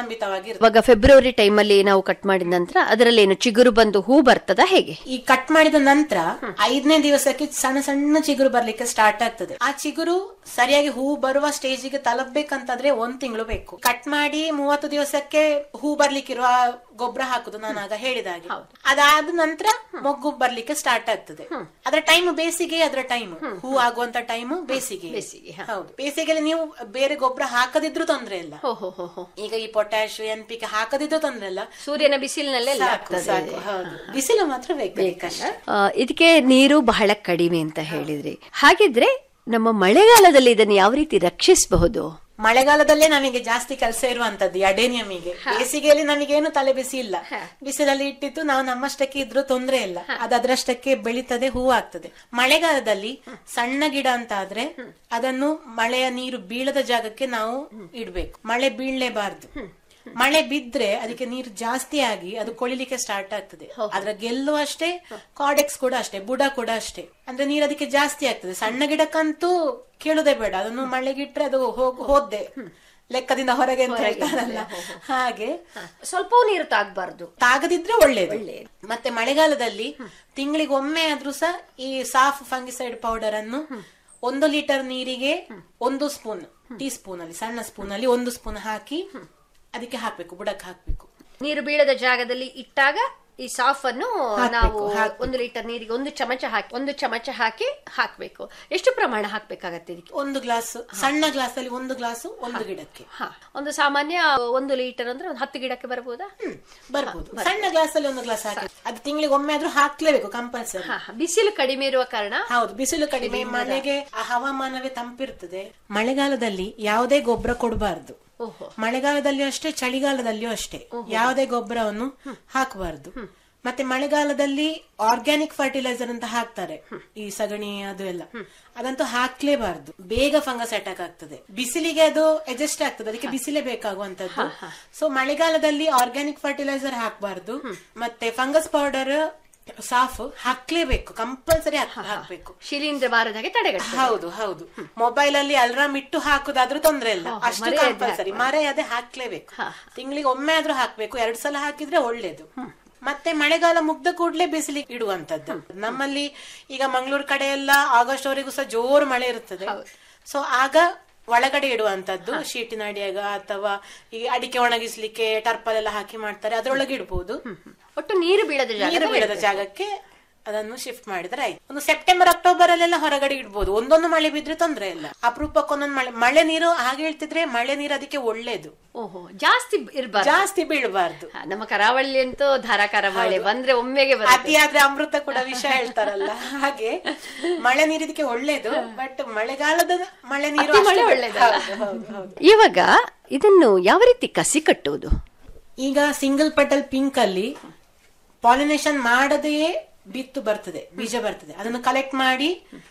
ಅವಲಂಬಿತವಾಗಿರುತ್ತೆ ಇವಾಗ ಫೆಬ್ರವರಿ ಟೈಮಲ್ಲಿ ನಾವು ಕಟ್ ಮಾಡಿದ ನಂತರ ಅದರಲ್ಲಿ ಏನು ಚಿಗುರು ಬಂದು ಹೂ ಬರ್ತದ ಹೇಗೆ ಈ ಕಟ್ ಮಾಡಿದ ನಂತರ ಐದನೇ ದಿವಸಕ್ಕೆ ಸಣ್ಣ ಸಣ್ಣ ಚಿಗುರು ಬರ್ಲಿಕ್ಕೆ ಸ್ಟಾರ್ಟ್ ಆಗ್ತದೆ ಆ ಚಿಗುರು ಸರಿಯಾಗಿ ಹೂ ಬರುವ ಸ್ಟೇಜಿಗೆ ತಲುಪಬೇಕಂತಾದ್ರೆ ಒಂದ್ ತಿಂಗಳು ಬೇಕು ಕಟ್ ಮಾಡಿ ಮೂವತ್ತು ದಿವಸಕ್ಕೆ ಹೂ ಬರ್ಲಿಕ್ಕಿರುವ ಗೊಬ್ಬರ ಹಾಕುದು ನಾನು ಆಗ ಹೇಳಿದ ಹಾಗೆ ಅದಾದ ನಂತರ ಮೊಗ್ಗು ಬರ್ಲಿಕ್ಕೆ ಸ್ಟಾರ್ಟ್ ಆಗ್ತದೆ ಅದರ ಟೈಮ್ ಬೇಸಿಗೆ ಅದರ ಟೈಮ್ ಹೂ ಆಗುವಂತ ಟೈಮ್ ಬೇಸಿಗೆ ಬೇಸಿಗೆ, ಹ. ಹೌದು ಬೇಸಿಗೆಯಲ್ಲಿ ನೀವು ಬೇರೆ ಗೊಬ್ಬರ ಹಾಕದಿದ್ರು ತೊಂದ್ರೆ ಇಲ್ಲ ಹೋ ಹೋ ಹೋ ಹೋ ಈಗ ಈ ಪೊಟ್ಯಾಶ್ ಎನ್ ಪಿ ಕೆ ಹಾಕದಿದ್ರು ತೊಂದ್ರೆ ಇಲ್ಲ ಸೂರ್ಯನ ಬಿಸಿಲಿನಲ್ಲೇ ಎಲ್ಲ ಸಾಕು ಆಗ್ತದೆ. ಸಾಕು ಹೌದು ಬಿಸಿಲು ಮಾತ್ರ ಬೇಕು ಅದಕ್ಕಷ್ಟೇ. ಆ, ಇದಕ್ಕೆ ನೀರು ಬಹಳ ಕಡಿಮೆ ಅಂತ ಹೇಳಿದ್ರಿ ಹಾಗಿದ್ರೆ ನಮ್ಮ ಮಳೆಗಾಲದಲ್ಲಿ ಇದನ್ನು ಯಾವ ರೀತಿ ರಕ್ಷಿಸಬಹುದು ಮಳೆಗಾಲದಲ್ಲೇ ನಮಗೆ ಜಾಸ್ತಿ ಕೆಲಸ ಇರುವಂತದ್ದು ಅಡೇನಿಯಮಿಗೆ ಬೇಸಿಗೆಯಲ್ಲಿ ನಮಗೇನು ತಲೆ ಬಿಸಿ ಇಲ್ಲ ಬಿಸಿಲಲ್ಲಿ ಇಟ್ಟಿದ್ದು ನಾವು ನಮ್ಮಷ್ಟಕ್ಕೆ ಇದ್ರೂ ತೊಂದ್ರೆ ಇಲ್ಲ ಅದು ಅದರಷ್ಟಕ್ಕೆ ಬೆಳೀತದೆ ಹೂ ಆಗ್ತದೆ ಮಳೆಗಾಲದಲ್ಲಿ ಸಣ್ಣ ಗಿಡ ಅಂತ ಆದ್ರೆ ಅದನ್ನು ಮಳೆಯ ನೀರು ಬೀಳದ ಜಾಗಕ್ಕೆ ನಾವು ಇಡ್ಬೇಕು ಮಳೆ ಬೀಳಲೇಬಾರ್ದು ಮಳೆ ಬಿದ್ರೆ ಅದಕ್ಕೆ ನೀರು ಜಾಸ್ತಿ ಆಗಿ ಅದು ಕೊಳಿಲಿಕ್ಕೆ ಸ್ಟಾರ್ಟ್ ಆಗ್ತದೆ ಅದ್ರ ಗೆಲ್ಲು ಅಷ್ಟೇ ಕಾಡೆಕ್ಸ್ ಕೂಡ ಅಷ್ಟೇ ಬುಡ ಕೂಡ ಅಷ್ಟೇ ಅಂದ್ರೆ ನೀರು ಅದಕ್ಕೆ ಜಾಸ್ತಿ ಆಗ್ತದೆ ಸಣ್ಣ ಗಿಡಕ್ಕಂತೂ ಕೇಳುದೇ ಬೇಡ ಅದನ್ನು ಮಳೆಗಿಟ್ರೆ ಅದು ಹೋಗ್ ಹೋದ್ದೆ ಲೆಕ್ಕದಿಂದ ಹೊರಗೆ ಅಂತ ಹೇಳ್ತಾರಲ್ಲ ಹಾಗೆ ಸ್ವಲ್ಪವೂ ನೀರು ತಾಗಬಾರ್ದು ತಾಗದಿದ್ರೆ ಒಳ್ಳೇದು ಮತ್ತೆ ಮಳೆಗಾಲದಲ್ಲಿ ತಿಂಗಳಿಗೊಮ್ಮೆ ಆದ್ರೂ ಸಹ ಈ ಸಾಫ್ ಫಂಗಿಸೈಡ್ ಪೌಡರ್ ಅನ್ನು ಒಂದು ಲೀಟರ್ ನೀರಿಗೆ ಒಂದು ಸ್ಪೂನ್ ಟೀ ಸ್ಪೂನ್ ಅಲ್ಲಿ ಸಣ್ಣ ಸ್ಪೂನ್ ಅಲ್ಲಿ ಒಂದು ಸ್ಪೂನ್ ಹಾಕಿ ಅದಕ್ಕೆ ಹಾಕ್ಬೇಕು ಬುಡಕ್ಕೆ ಹಾಕ್ಬೇಕು ನೀರು ಬೀಳದ ಜಾಗದಲ್ಲಿ ಇಟ್ಟಾಗ ಈ ಸಾಫ್ ಅನ್ನು ಹಾಕ್ಬೇಕು, ನಾವು ಹಾಕ್ಬೇಕು. ಒಂದು ಲೀಟರ್ ನೀರಿಗೆ ಒಂದು ಚಮಚ ಹಾಕಿ ಒಂದು ಚಮಚ ಹಾಕಿ ಹಾಕ್ಬೇಕು ಎಷ್ಟು ಪ್ರಮಾಣ ಹಾಕ್ಬೇಕಾಗತ್ತೆ ಇದಕ್ಕೆ ಒಂದು ಗ್ಲಾಸ್ ಸಣ್ಣ ಗ್ಲಾಸ್ ಅಲ್ಲಿ ಒಂದು ಗ್ಲಾಸ್ ಒಂದು ಗಿಡಕ್ಕೆ ಹಾ ಒಂದು ಸಾಮಾನ್ಯ ಒಂದು ಲೀಟರ್ ಅಂದ್ರೆ ಒಂದು ಹತ್ತು ಗಿಡಕ್ಕೆ ಬರ್ಬೋದಾ ಹ್ಮ್, ಬರ್ಬೋದು ಸಣ್ಣ ಗ್ಲಾಸ್ ಅಲ್ಲಿ ಒಂದು ಗ್ಲಾಸ್ ಹಾಕಿ ಅದು ತಿಂಗಳಿಗೆ ಒಮ್ಮೆ ಆದ್ರೂ ಹಾಕ್ಲೇಬೇಕು ಕಂಪಲ್ಸರಿ ಹಾ ಹಾ. ಬಿಸಿಲು ಕಡಿಮೆ ಇರುವ ಕಾರಣ ಹೌದು ಬಿಸಿಲು ಕಡಿಮೆ ಮನೆಗೆ ಆ ಹವಾಮಾನವೇ ತಂಪಿರ್ತದೆ ಮಳೆಗಾಲದಲ್ಲಿ ಯಾವುದೇ ಗೊಬ್ಬರ ಕೊಡಬಾರ್ದು ಓಹೋ ಮಳೆಗಾಲದಲ್ಲಿಯೂ ಅಷ್ಟೇ ಚಳಿಗಾಲದಲ್ಲಿಯೂ ಅಷ್ಟೇ ಯಾವುದೇ ಗೊಬ್ಬರವನ್ನು ಹಾಕಬಾರ್ದು ಮತ್ತೆ ಮಳೆಗಾಲದಲ್ಲಿ ಆರ್ಗ್ಯಾನಿಕ್ ಫರ್ಟಿಲೈಸರ್ ಅಂತ ಹಾಕ್ತಾರೆ ಈ ಸಗಣಿ ಅದು ಎಲ್ಲ ಅದಂತೂ ಹಾಕ್ಲೇಬಾರ್ದು ಬೇಗ ಫಂಗಸ್ ಅಟ್ಯಾಕ್ ಆಗ್ತದೆ ಬಿಸಿಲಿಗೆ ಅದು ಅಡ್ಜಸ್ಟ್ ಆಗ್ತದೆ ಅದಕ್ಕೆ ಬಿಸಿಲೇ ಬೇಕಾಗುವಂತದ್ದು ಸೊ ಮಳೆಗಾಲದಲ್ಲಿ ಆರ್ಗ್ಯಾನಿಕ್ ಫರ್ಟಿಲೈಸರ್ ಹಾಕಬಾರ್ದು ಮತ್ತೆ ಫಂಗಸ್ ಪೌಡರ್ ಸಾಫ್ ಹಾಕ್ಲೇಬೇಕು ಕಂಪಲ್ಸರಿ ಹಾಕ್ಬೇಕು ಶಿಲೀಂಧ್ರ ಬಾರದ ಹಾಗೆ ತಡೆಗಟ್ಟ ಹೌದು ಹೌದು ಮೊಬೈಲ್ ಅಲ್ಲಿ ಅಲ್ರಾಮ್ ಇಟ್ಟು ಹಾಕುದಾದ್ರೂ ತೊಂದ್ರೆ ಇಲ್ಲ ಅಷ್ಟು ಕಂಪಲ್ಸರಿ ಮರೆಯದೆ ಹಾಕ್ಲೇಬೇಕು ತಿಂಗಳಿಗೆ ಒಮ್ಮೆ ಆದ್ರೂ ಹಾಕ್ಬೇಕು ಎರಡ್ ಸಲ ಹಾಕಿದ್ರೆ ಒಳ್ಳೇದು ಮತ್ತೆ ಮಳೆಗಾಲ ಮುಗ್ದ ಕೂಡ್ಲೆ ಬಿಸಿಲಿಗೆ ಇಡುವಂತದ್ದು ನಮ್ಮಲ್ಲಿ ಈಗ ಮಂಗಳೂರು ಕಡೆ ಎಲ್ಲ ಆಗಸ್ಟ್ ವರೆಗೂ ಸಹ ಜೋರು ಮಳೆ ಇರ್ತದೆ ಸೊ ಆಗ ಒಳಗಡೆ ಇಡುವಂತದ್ದು ಶೀಟಿನ ಅಡಿಯಾಗ ಅಥವಾ ಈ ಅಡಿಕೆ ಒಣಗಿಸ್ಲಿಕ್ಕೆ ಟರ್ಪಲ್ ಎಲ್ಲ ಹಾಕಿ ಮಾಡ್ತಾರೆ ಅದ್ರೊಳಗೆ ಇಡ್ಬೋದು ಒಟ್ಟು ನೀರು ಬೀಳದ ಜಾಗ ನೀರು ಬೀಳದ ಜಾಗಕ್ಕೆ ಅದನ್ನು ಶಿಫ್ಟ್ ಮಾಡಿದ್ರೆ ಆಯ್ತು ಒಂದು ಸೆಪ್ಟೆಂಬರ್ ಅಕ್ಟೋಬರ್ ಅಲ್ಲೆಲ್ಲ ಹೊರಗಡೆ ಇಡ್ಬೋದು ಒಂದೊಂದು ಮಳೆ ಬಿದ್ರೆ ತೊಂದ್ರೆ ಇಲ್ಲ ಅಪರೂಪಕ್ಕೊಂದೊಂದು ಮಳೆ ಮಳೆ ನೀರು ಹಾಗೆ ಹೇಳ್ತಿದ್ರೆ ಮಳೆ ನೀರು ಅದಕ್ಕೆ ಒಳ್ಳೇದು ಓಹೋ ಜಾಸ್ತಿ ಇರಬಾರ್ದು ಜಾಸ್ತಿ ಬೀಳಬಾರ್ದು ನಮ್ಮ ಕರಾವಳಿ ಅಂತೂ ಧಾರಾಕಾರ ಮಳೆ ಬಂದ್ರೆ ಒಮ್ಮೆಗೆ ಬರುತ್ತೆ ಅತಿಯಾದ್ರೆ ಅಮೃತ ಕೂಡ ವಿಷ ಹೇಳ್ತಾರಲ್ಲ ಹಾಗೆ ಮಳೆ ನೀರು ಇದಕ್ಕೆ ಒಳ್ಳೇದು ಬಟ್ ಮಳೆಗಾಲದ ಮಳೆ ನೀರು ಅತಿ ಮಳೆ ಅಷ್ಟು- ಒಳ್ಳೇದಲ್ಲ? ಹೌದು, ಹೌದು, ಹೌದು. ಇವಾಗ ಇದನ್ನು ಯಾವ ರೀತಿ ಕಸಿ ಕಟ್ಟುವುದು ಈಗ ಸಿಂಗಲ್ ಪಟಲ್ ಪಿಂಕ್ ಅಲ್ಲಿ ಪಾಲಿನೇಷನ್ ಮಾಡದೆಯೇ ಬಿತ್ತು ಬರ್ತದೆ ಬೀಜ ಬರ್ತದೆ ಅದನ್ನು ಕಲೆಕ್ಟ್ ಮಾಡಿ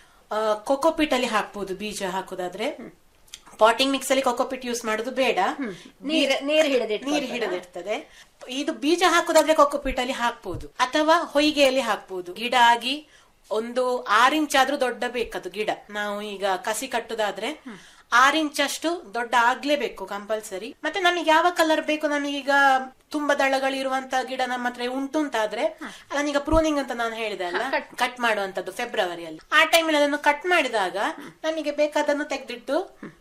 ಕೊಕೋಪಿಟ್ ಅಲ್ಲಿ ಹಾಕ್ಬೋದು ಬೀಜ ಹಾಕುದಾದ್ರೆ ಪಾಟಿಂಗ್ ಮಿಕ್ಸ್ ಅಲ್ಲಿ ಕೊಕೋಪಿಟ್ ಯೂಸ್ ಮಾಡೋದು ಬೇಡ ನೀರ್ ನೀರ್ ಹಿಡಿದಿಟ್ಟು ನೀರು ಹಿಡಿದಿರ್ತದೆ ಇದು ಬೀಜ ಹಾಕುದಾದ್ರೆ ಕೊಕೋಪಿಟ್ ಅಲ್ಲಿ ಹಾಕ್ಬೋದು ಅಥವಾ ಹೊಯ್ಗೆಯಲ್ಲಿ ಹಾಕ್ಬೋದು ಗಿಡ ಆಗಿ ಒಂದು ಆರ್ ಇಂಚ್ ಆದ್ರೂ ದೊಡ್ಡ ಬೇಕದು ಗಿಡ ನಾವು ಈಗ ಕಸಿ ಕಟ್ಟುದಾದ್ರೆ ಆರ್ ಇಂಚ್ ಅಷ್ಟು ದೊಡ್ಡ ಆಗ್ಲೇಬೇಕು ಕಂಪಲ್ಸರಿ ಮತ್ತೆ ನಮಗೆ ಯಾವ ಕಲರ್ ಬೇಕು ನಮಗೀಗ ತುಂಬಾ ದಳಗಳಿರುವಂತ ಗಿಡ ನಮ್ಮ ಹತ್ರ ಉಂಟು ಅಂತಾದ್ರೆ ಅದನ್ನೀಗ ಪ್ರೂನಿಂಗ್ ಅಂತ ನಾನು ಹೇಳಿದೆ ಅಲ್ಲ ಕಟ್ ಮಾಡುವಂತದ್ದು ಫೆಬ್ರವರಿಯಲ್ಲಿ ಆ ಟೈಮಲ್ಲಿ ಅದನ್ನು ಕಟ್ ಮಾಡಿದಾಗ ನಮಗೆ ಬೇಕಾದನ್ನು ತೆಗೆದಿಟ್ಟು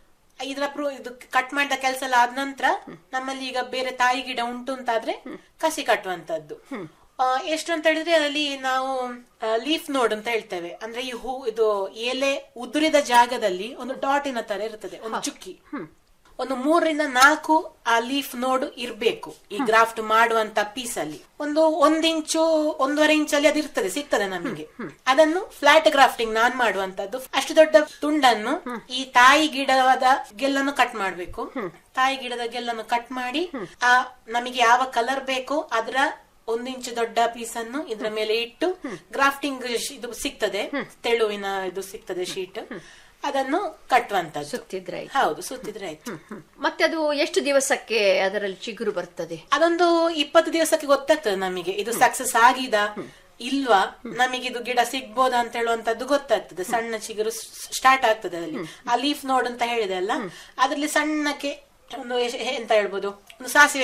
ಇದರ ಪ್ರೂ ಇದು ಕಟ್ ಮಾಡಿದ ಕೆಲಸ ಎಲ್ಲ ಆದ ನಂತರ ನಮ್ಮಲ್ಲಿ ಈಗ ಬೇರೆ ತಾಯಿ ಗಿಡ ಉಂಟು ಅಂತಾದ್ರೆ ಕಸಿ ಕಟ್ಟುವಂತದ್ದು ಆ, ಎಷ್ಟು ಅಂತ ಹೇಳಿದ್ರೆ ಅದರಲ್ಲಿ ನಾವು ಲೀಫ್ ನೋಡ್ ಅಂತ ಹೇಳ್ತೇವೆ ಅಂದ್ರೆ ಈ ಹೂ ಇದು ಎಲೆ ಉದುರಿದ ಜಾಗದಲ್ಲಿ ಒಂದು ಡಾಟಿನ ತರ ಇರ್ತದೆ ಒಂದು ಚುಕ್ಕಿ ಒಂದು ಮೂರರಿಂದ ನಾಲ್ಕು ಆ ಲೀಫ್ ನೋಡ್ ಇರ್ಬೇಕು ಈ ಗ್ರಾಫ್ಟ್ ಮಾಡುವಂತ ಪೀಸ್ ಅಲ್ಲಿ ಒಂದು ಒಂದ್ ಇಂಚು ಒಂದೂವರೆ ಇಂಚಲ್ಲಿ ಅದು ಇರ್ತದೆ ಸಿಗ್ತದೆ ನಮಗೆ ಅದನ್ನು ಫ್ಲಾಟ್ ಗ್ರಾಫ್ಟಿಂಗ್ ನಾನ್ ಮಾಡುವಂತದ್ದು ಅಷ್ಟು ದೊಡ್ಡ ತುಂಡನ್ನು ಈ ತಾಯಿ ಗಿಡವಾದ ಗೆಲ್ಲನ್ನು ಕಟ್ ಮಾಡ್ಬೇಕು ತಾಯಿ ಗಿಡದ ಗೆಲ್ಲನ್ನು ಕಟ್ ಮಾಡಿ ಆ ನಮಗೆ ಯಾವ ಕಲರ್ ಬೇಕೋ ಅದರ ಒಂದು ಇಂಚು ದೊಡ್ಡ ಪೀಸ್ ಅನ್ನು ಇದ್ರ ಮೇಲೆ ಇಟ್ಟು ಗ್ರಾಫ್ಟಿಂಗ್ ಇದು ಸಿಗ್ತದೆ ತೆಳುವಿನ ಇದು ಸಿಗ್ತದೆ ಶೀಟ್ ಅದನ್ನು ಕಟ್ಟುವಂತದ್ದು ಸುತ್ತಿದ್ರೆ ಆಯ್ತು. ಹೌದು ಸುತ್ತಿದ್ರೆ ಆಯ್ತು ಮತ್ತೆ ಅದು ಎಷ್ಟು ದಿವಸಕ್ಕೆ ಅದರಲ್ಲಿ ಚಿಗುರು ಬರ್ತದೆ ಅದೊಂದು ಇಪ್ಪತ್ತು ದಿವಸಕ್ಕೆ ಗೊತ್ತಾಗ್ತದೆ ನಮಗೆ ಇದು ಸಕ್ಸಸ್ ಆಗಿದ ಇಲ್ವಾ ನಮಗೆ ಇದು ಗಿಡ ಸಿಗ್ಬೋದಾ ಅಂತ ಹೇಳುವಂತದ್ದು ಗೊತ್ತಾಗ್ತದೆ ಸಣ್ಣ ಚಿಗುರು ಸ್ಟಾರ್ಟ್ ಆಗ್ತದೆ ಅಲ್ಲಿ ಆ ಲೀಫ್ ನೋಡ್ ಅಂತ ಹೇಳಿದೆ ಅಲ್ಲ ಅದ್ರಲ್ಲಿ ಸಣ್ಣಕ್ಕೆ ಒಂದು ಎಷ್ಟ್- ಎಂತ ಹೇಳ್ಬೋದು ಒಂದು ಸಾಸಿವೆ